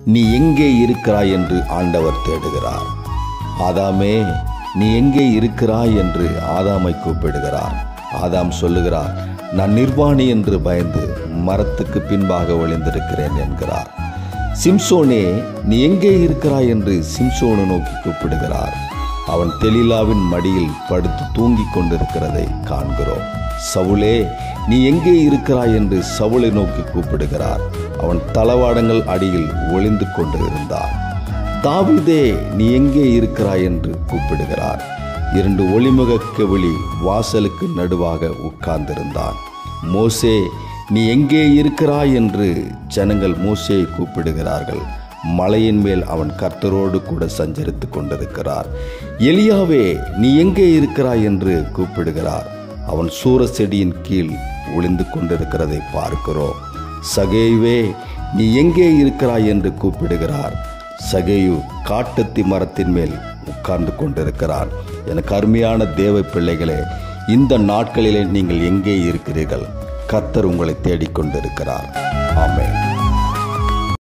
நீ எங்கே இருக்கிறாய் என்று ஆண்டவர் தேடுகிறார் ஆதாமே நீ எங்கே இருக்கிறாய் என்று ஆதாமை கூப்பிடுகிறார் ஆதாம் சொல்லுகிறார் நான் நிர்வாணி என்று பயந்து மரத்துக்கு பின்பாக ஒளிந்திருக்கிறேன் என்கிறார் சிம்சோனே நீ எங்கே இருக்கிறாய் என்று சிம்சோனு நோக்கி கூப்பிடுகிறார் அவன் தெலிலாவின் மடியில் படுத்து தூங்கிக் கொண்டிருக்கிறதை காண்கிறோம் சவுலே நீ எங்கே இருக்கிறாய் என்று சவுளை நோக்கி கூப்பிடுகிறார் அவன் தளவாடங்கள் அடியில் ஒளிந்து கொண்டு இருந்தான் தாவிதே நீ எங்கே இருக்கிறாய் என்று கூப்பிடுகிறார் இரண்டு ஒளிமுக கெவிழி வாசலுக்கு நடுவாக உட்கார்ந்திருந்தான் மோசே நீ எங்கே இருக்கிறாய் என்று ஜனங்கள் மோசேயை கூப்பிடுகிறார்கள் மலையின் மேல் அவன் கர்த்தரோடு கூட சஞ்சரித்து கொண்டிருக்கிறார் எலியாவே நீ எங்கே இருக்கிறாய் என்று கூப்பிடுகிறார் அவன் சூர செடியின் கீழ் ஒளிந்து கொண்டிருக்கிறதை பார்க்கிறோம் சகேயுவே நீ எங்கே இருக்கிறாய் என்று கூப்பிடுகிறார் சகேயு காட்டத்தி மரத்தின் மேல் உட்கார்ந்து கொண்டிருக்கிறார் எனக்கு அருமையான தேவ பிள்ளைகளே இந்த நாட்களிலே நீங்கள் எங்கே இருக்கிறீர்கள் கர்த்தர் உங்களை தேடிக்கொண்டிருக்கிறார் ஆமென்